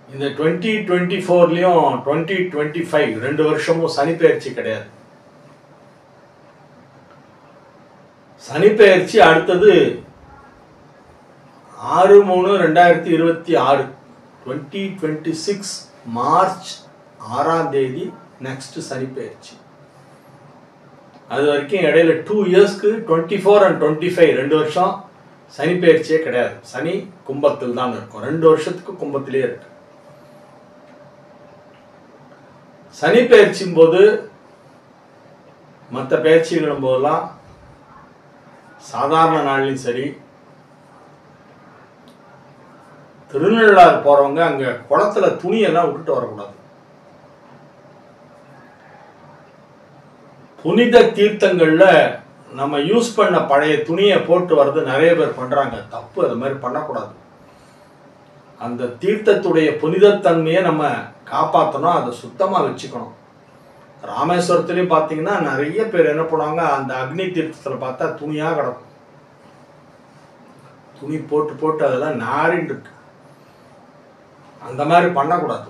இந்த twenty twenty ஃபோர்லேயும் twenty twenty five ரெண்டு வருஷமும் சனி பெயர்ச்சி கிடையாது சனி பெயர்ச்சி அடுத்தது ஆறு மூணு ரெண்டாயிரத்தி இருபத்தி ஆறு டுவெண்ட்டி டுவெண்ட்டி சிக்ஸ் மார்ச் ஆறாம் தேதி நெக்ஸ்ட் சனி பெயர்ச்சி அது வரைக்கும் இடையில டூ இயர்ஸ்க்கு twenty four and twenty five ரெண்டு வருஷம் சனி பெயர்ச்சியே கிடையாது சனி கும்பத்தில் தான் இருக்கும் ரெண்டு வருஷத்துக்கு கும்பத்திலே இருக்கு சனி பெயர்ச்சியும் போது மற்ற பயிற்சிகளும் போதெல்லாம் சாதாரண நாள்லையும் சரி திருநள்ளாறு போறவங்க அங்க குளத்துல துணியெல்லாம் விட்டுட்டு வரக்கூடாது புனித தீர்த்தங்கள்ல நம்ம யூஸ் பண்ண பழைய துணியை போட்டு வர்றது நிறைய பேர் பண்றாங்க தப்பு அது மாதிரி பண்ணக்கூடாது அந்த தீர்த்தத்துடைய புனிதத்தன்மையை நம்ம காப்பாற்றணும் அதை சுத்தமா வச்சுக்கணும் ராமேஸ்வரத்துலயும் பார்த்தீங்கன்னா நிறைய பேர் என்ன பண்ணுவாங்க அந்த அக்னி தீர்த்தத்தில் பார்த்தா துணியா கிடக்கும் துணி போட்டு போட்டு அதெல்லாம் நாரின்னு இருக்கு அந்த மாதிரி பண்ணக்கூடாது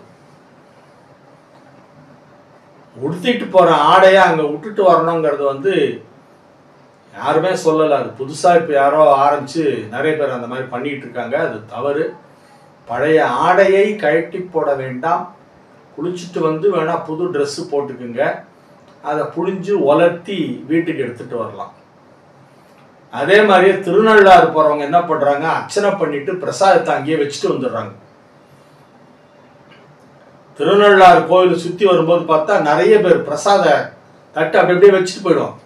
உடுத்திட்டு போற ஆடையை அங்க விட்டுட்டு வரணுங்கிறது வந்து யாருமே சொல்லல அது புதுசா இப்ப யாரோ ஆரம்பிச்சு நிறைய பேர் அந்த மாதிரி பண்ணிட்டு இருக்காங்க அது தவறு பழைய ஆடையை கழட்டி போட வேண்டாம் குளிச்சுட்டு வந்து வேணா புது Dress போட்டுக்குங்க அதை புழிஞ்சு உலர்த்தி வீட்டுக்கு எடுத்துட்டு வரலாம் அதே மாதிரியே திருநள்ளாறு போறவங்க என்ன பண்றாங்க அர்ச்சனை பண்ணிட்டு பிரசாதத்தை அங்கேயே வச்சுட்டு வந்துடுறாங்க திருநள்ளாறு கோயில் சுத்தி வரும்போது பார்த்தா நிறைய பேர் பிரசாத தட்டு அப்படி அப்படியே வச்சுட்டு போயிடுவாங்க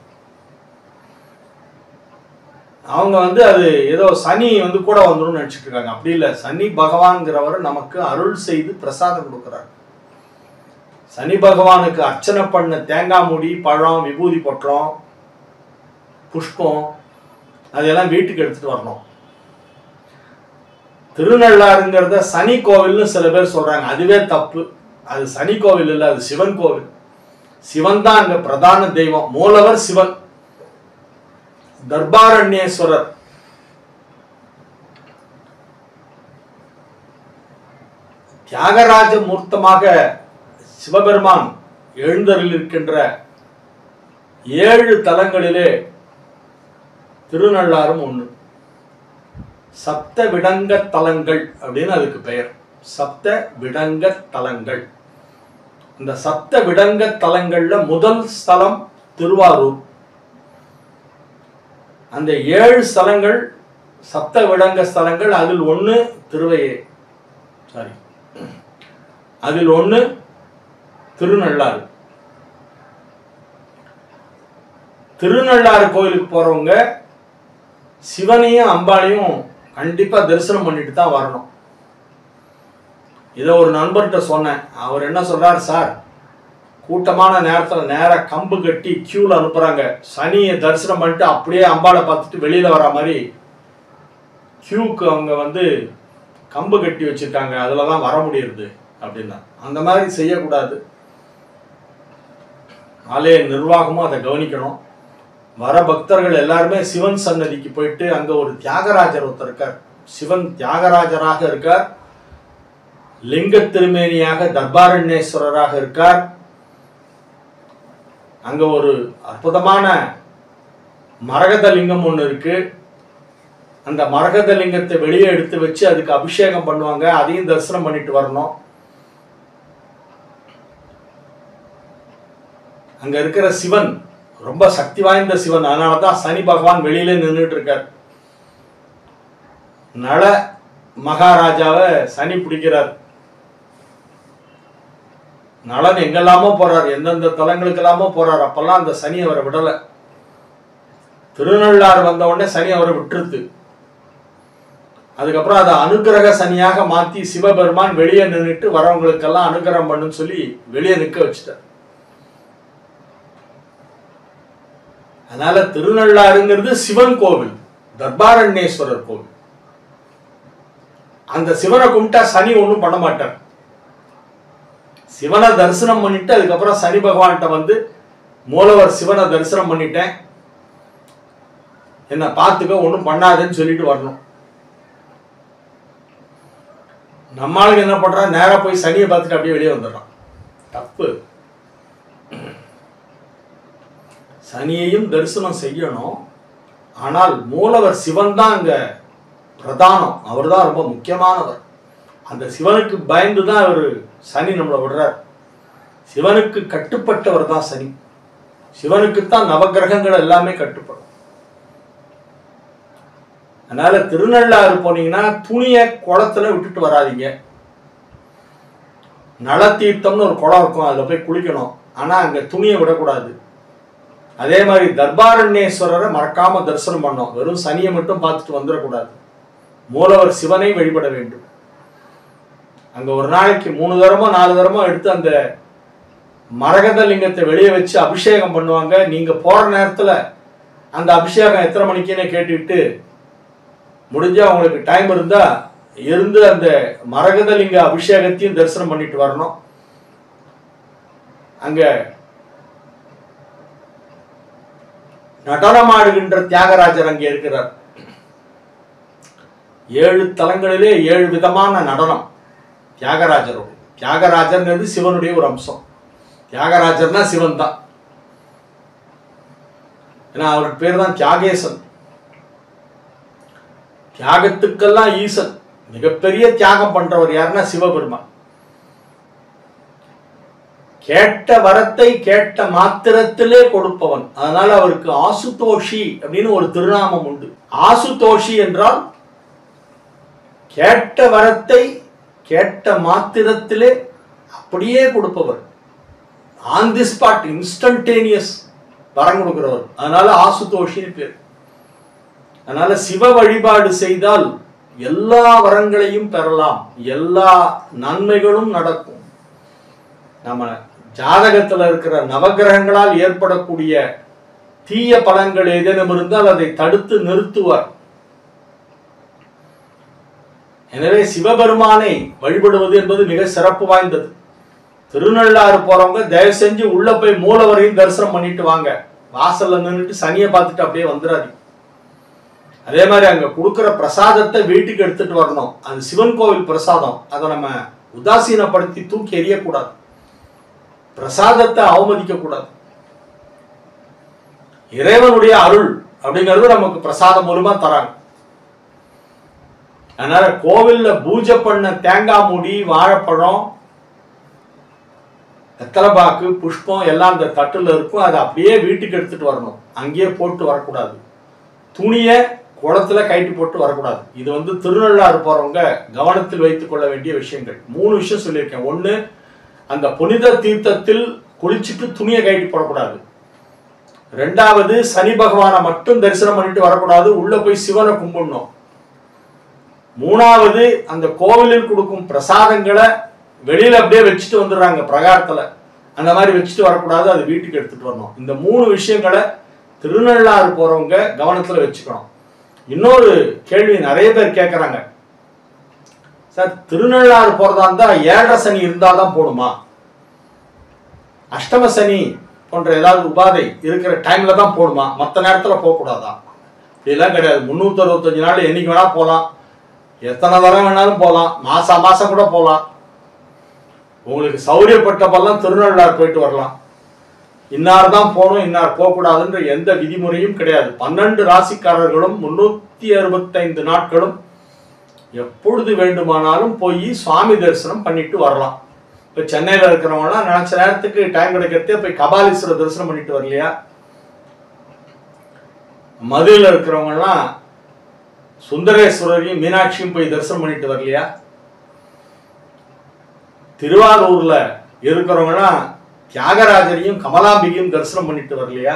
அவங்க வந்து அது ஏதோ சனி வந்து கூட வந்துடும் நினைச்சிட்டு இருக்காங்க அப்படி இல்லை சனி பகவான்கிறவர் நமக்கு அருள் செய்து பிரசாதம் கொடுக்குறார் சனி பகவானுக்கு அர்ச்சனை பண்ண தேங்காய் மூடி பழம் விபூதி பொட்டலம் புஷ்பம் அதெல்லாம் வீட்டுக்கு எடுத்துட்டு வரணும் திருநள்ளாறுங்கிறத சனி கோவில்னு சில பேர் சொல்றாங்க அதுவே தப்பு அது சனி கோவில் இல்லை அது சிவன் கோவில் சிவன் தான் அங்க பிரதான தெய்வம் மூலவர் சிவன் தர்பாரண்யேஸ்வரர் தியாகராஜ மூர்த்தமாக சிவபெருமான் எழுந்தருள் இருக்கின்ற ஏழு தலங்களிலே திருநள்ளாறும் ஒன்று சப்த விடங்க தலங்கள் அப்படின்னு அதுக்கு பெயர் சப்த விடங்க தலங்கள் இந்த சப்த விடங்க தலங்கள்ல முதல் ஸ்தலம் திருவாரூர் அந்த ஏழு ஸ்தலங்கள் சப்த விடங்க ஸ்தலங்கள் அதில் ஒன்று திருவையே சாரி அதில் ஒன்று திருநள்ளாறு திருநள்ளாறு கோயிலுக்கு போறவங்க சிவனையும் அம்பாளையும் கண்டிப்பா தரிசனம் பண்ணிட்டு தான் வரணும் இதை ஒரு நண்பர்கிட்ட சொன்னேன் அவர் என்ன சொல்றார் சார் கூட்டமான நேரத்துல நேரா கம்பு கட்டி கியூல அனுப்புறாங்க சனியை தரிசனம் பண்ணிட்டு அப்படியே அம்பாளை பார்த்துட்டு வெளியில வர மாதிரி கியூக்கு அவங்க வந்து கம்பு கட்டி வச்சிருக்காங்க அதுல தான் வர முடியுது அப்படின்னா அந்த மாதிரி செய்யக்கூடாது ஆலய நிர்வாகமும் அதை கவனிக்கணும் வர பக்தர்கள் எல்லாருமே சிவன் சன்னதிக்கு போயிட்டு அங்க ஒரு தியாகராஜர் ஒருத்தர் இருக்கார் சிவன் தியாகராஜராக இருக்கார் லிங்க திருமேனியாக தர்பாரண்யேஸ்வரராக இருக்கார் அங்க ஒரு அற்புதமான மரகத லிங்கம் ஒன்று இருக்கு அந்த மரகத லிங்கத்தை வெளியே எடுத்து வச்சு அதுக்கு அபிஷேகம் பண்ணுவாங்க அதையும் தரிசனம் பண்ணிட்டு வரணும் அங்க இருக்கிற சிவன் ரொம்ப சக்தி வாய்ந்த சிவன் அதனால தான் சனி பகவான் வெளியில நின்றுட்டு இருக்கார் நல மகாராஜாவை சனி பிடிக்கிறார் நலன் எங்கெல்லாமோ போறார் எந்தெந்த தலங்களுக்கெல்லாமோ போறார் அப்பெல்லாம் அந்த சனி அவரை விடல திருநள்ளாறு வந்த உடனே சனி அவரை விட்டுருது அதுக்கப்புறம் அதை அனுக்கிரக சனியாக மாத்தி சிவபெருமான் வெளியே நின்றுட்டு வரவங்களுக்கெல்லாம் அனுகிரகம் பண்ணுன்னு சொல்லி வெளியே நிற்க வச்சுட்டார் அதனால திருநள்ளாறுங்கிறது சிவன் கோவில் தர்பாரண்யேஸ்வரர் கோவில் அந்த சிவனை கும்பிட்டா சனி ஒன்றும் பண்ண மாட்டார் சிவனை தரிசனம் பண்ணிட்டு அதுக்கப்புறம் சனி பகவான்கிட்ட வந்து மூலவர் சிவனை தரிசனம் பண்ணிட்டேன் என்ன பார்த்துக்க ஒன்றும் பண்ணாதுன்னு சொல்லிட்டு வரணும் நம்மளுக்கு என்ன பண்றான் நேரா போய் சனியை பார்த்துட்டு அப்படியே வெளியே வந்துடுறான் தப்பு சனியையும் தரிசனம் செய்யணும் ஆனால் மூலவர் சிவன் தான் அங்க பிரதானம் அவர் தான் ரொம்ப முக்கியமானவர் அந்த சிவனுக்கு பயந்து தான் அவர் சனி நம்மளை விடுறார் சிவனுக்கு கட்டுப்பட்டவர் தான் சனி சிவனுக்கு தான் நவகிரகங்கள் எல்லாமே கட்டுப்படும் அதனால திருநள்ளாறு போனீங்கன்னா துணியை குளத்துல விட்டுட்டு வராதீங்க நலத்தீர்த்தம்னு ஒரு குளம் இருக்கும் அதில் போய் குளிக்கணும் ஆனா அங்க துணியை விடக்கூடாது அதே மாதிரி தர்பாரண்யேஸ்வரரை மறக்காம தரிசனம் பண்ணோம் வெறும் சனியை மட்டும் பார்த்துட்டு வந்துடக்கூடாது மூலவர் சிவனை வழிபட வேண்டும் அங்க ஒரு நாளைக்கு மூணு தரமோ நாலு தரமோ எடுத்து அந்த மரகத லிங்கத்தை வெளியே வச்சு அபிஷேகம் பண்ணுவாங்க நீங்க போற நேரத்துல அந்த அபிஷேகம் எத்தனை மணிக்குன்னு கேட்டுட்டு முடிஞ்சா உங்களுக்கு டைம் இருந்தா இருந்து அந்த மரகத லிங்க அபிஷேகத்தையும் தரிசனம் பண்ணிட்டு வரணும் அங்க நடனமாடுகின்ற தியாகராஜர் அங்கே இருக்கிறார் ஏழு தலங்களிலே ஏழு விதமான நடனம் தியாகராஜரோட தியாகராஜர்ங்கிறது சிவனுடைய ஒரு அம்சம் தியாகராஜர்னா சிவன் தான் ஏன்னா அவருக்கு பேர் தான் தியாகேசன் தியாகத்துக்கெல்லாம் ஈசன் மிகப்பெரிய தியாகம் பண்றவர் யாருன்னா சிவபெருமான் கேட்ட வரத்தை கேட்ட மாத்திரத்திலே கொடுப்பவன் அதனால அவருக்கு ஆசுதோஷி அப்படின்னு ஒரு திருநாமம் உண்டு ஆசுதோஷி என்றால் கேட்ட வரத்தை கேட்ட மாத்திரத்திலே அப்படியே கொடுப்பவர் ஆன் தி ஸ்பாட் இன்ஸ்டன்டேனியஸ் வரம் கொடுக்கிறவர் அதனால ஆசுதோஷின்னு பேர் அதனால சிவ வழிபாடு செய்தால் எல்லா வரங்களையும் பெறலாம் எல்லா நன்மைகளும் நடக்கும் நம்ம ஜாதகத்துல இருக்கிற நவகிரகங்களால் ஏற்படக்கூடிய தீய பலன்கள் ஏதேனும் இருந்தால் அதை தடுத்து நிறுத்துவார் எனவே சிவபெருமானை வழிபடுவது என்பது மிக சிறப்பு வாய்ந்தது திருநள்ளாறு போறவங்க தயவு செஞ்சு உள்ள போய் மூலவரையும் தரிசனம் பண்ணிட்டு வாங்க வாசல்ல நின்றுட்டு சனியை பார்த்துட்டு அப்படியே வந்துடாதீங்க அதே மாதிரி அங்க கொடுக்குற பிரசாதத்தை வீட்டுக்கு எடுத்துட்டு வரணும் அது சிவன் கோவில் பிரசாதம் அதை நம்ம உதாசீனப்படுத்தி தூக்கி எறியக்கூடாது பிரசாதத்தை அவமதிக்க கூடாது இறைவனுடைய அருள் அப்படிங்கிறது நமக்கு பிரசாதம் மூலமா தராங்க அதனால கோவில்ல பூஜை பண்ண தேங்காய் மூடி வாழைப்பழம் வெத்தலைபாக்கு புஷ்பம் எல்லாம் அந்த தட்டுல இருக்கும் அதை அப்படியே வீட்டுக்கு எடுத்துட்டு வரணும் அங்கேயே போட்டு வரக்கூடாது துணியை குளத்துல கைட்டு போட்டு வரக்கூடாது இது வந்து திருநள்ளாறு போறவங்க கவனத்தில் வைத்துக் கொள்ள வேண்டிய விஷயங்கள் மூணு விஷயம் சொல்லியிருக்கேன் ஒண்ணு அந்த புனித தீர்த்தத்தில் குளிச்சுட்டு துணியை கைட்டு போடக்கூடாது ரெண்டாவது சனி பகவானை மட்டும் தரிசனம் பண்ணிட்டு வரக்கூடாது உள்ள போய் சிவனை கும்பிடணும் மூணாவது அந்த கோவிலில் கொடுக்கும் பிரசாதங்களை வெளியில அப்படியே வச்சுட்டு வந்துடுறாங்க பிரகாரத்துல அந்த மாதிரி வச்சுட்டு வரக்கூடாது அது வீட்டுக்கு எடுத்துட்டு வரணும் இந்த மூணு விஷயங்களை திருநள்ளாறு போறவங்க கவனத்துல வச்சுக்கணும் இன்னொரு கேள்வி நிறைய பேர் கேட்கறாங்க சார் திருநள்ளாறு போறதா இருந்தா ஏழரை சனி இருந்தாதான் போடுமா அஷ்டம சனி போன்ற ஏதாவது உபாதை இருக்கிற டைம்ல தான் போடுமா மற்ற நேரத்துல போகக்கூடாதா இதெல்லாம் கிடையாது முந்நூற்றி அறுபத்தஞ்சு நாள் என்னைக்கு வேணா போகலாம் எத்தனை தரம் வேணாலும் போகலாம் மாசம் மாசம் கூட போகலாம் உங்களுக்கு சௌரியப்பட்டப்பெல்லாம் திருநள்ளாறு போயிட்டு வரலாம் இன்னார் தான் போகணும் இன்னார் போகக்கூடாதுன்ற எந்த விதிமுறையும் கிடையாது பன்னெண்டு ராசிக்காரர்களும் முன்னூத்தி அறுபத்தைந்து நாட்களும் எப்பொழுது வேண்டுமானாலும் போய் சுவாமி தரிசனம் பண்ணிட்டு வரலாம் இப்போ சென்னையில் இருக்கிறவங்கலாம் நினைச்ச நேரத்துக்கு டைம் கிடைக்கிறதே போய் கபாலீஸ்வரர் தரிசனம் பண்ணிட்டு வரலையா மதுரையில் இருக்கிறவங்கலாம் சுந்தரேஸ்வரரையும் மீனாட்சியும் போய் தரிசனம் பண்ணிட்டு வரலையா திருவாரூர்ல இருக்கிறவங்கலாம் தியாகராஜரையும் கமலாம்பிகையும் தரிசனம் பண்ணிட்டு வரலையா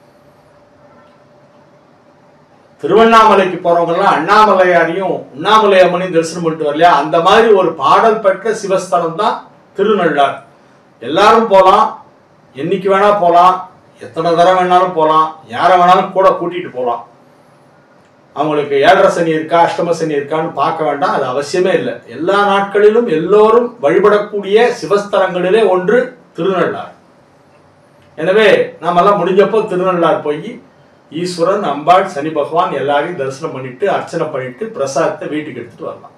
திருவண்ணாமலைக்கு போறவங்கலாம் அண்ணாமலையாரையும் உண்ணாமலை அம்மனையும் தரிசனம் பண்ணிட்டு வரலையா அந்த மாதிரி ஒரு பாடல் பெற்ற சிவஸ்தலம் தான் திருநள்ளார் எல்லாரும் போகலாம் என்னைக்கு வேணா போகலாம் எத்தனை தடவை வேணாலும் போகலாம் யாரை வேணாலும் கூட கூட்டிட்டு போகலாம் அவங்களுக்கு ஏழரை சனி இருக்கா அஷ்டம சனி இருக்கான்னு பார்க்க வேண்டாம் அது அவசியமே இல்லை எல்லா நாட்களிலும் எல்லோரும் வழிபடக்கூடிய சிவஸ்தலங்களிலே ஒன்று திருநள்ளார் எனவே நாமெல்லாம் முடிஞ்சப்போ திருநள்ளார் போய் ஈஸ்வரன் அம்பாள் சனி பகவான் எல்லாரையும் தரிசனம் பண்ணிட்டு அர்ச்சனை பண்ணிட்டு பிரசாதத்தை வீட்டுக்கு எடுத்துட்டு வரலாம்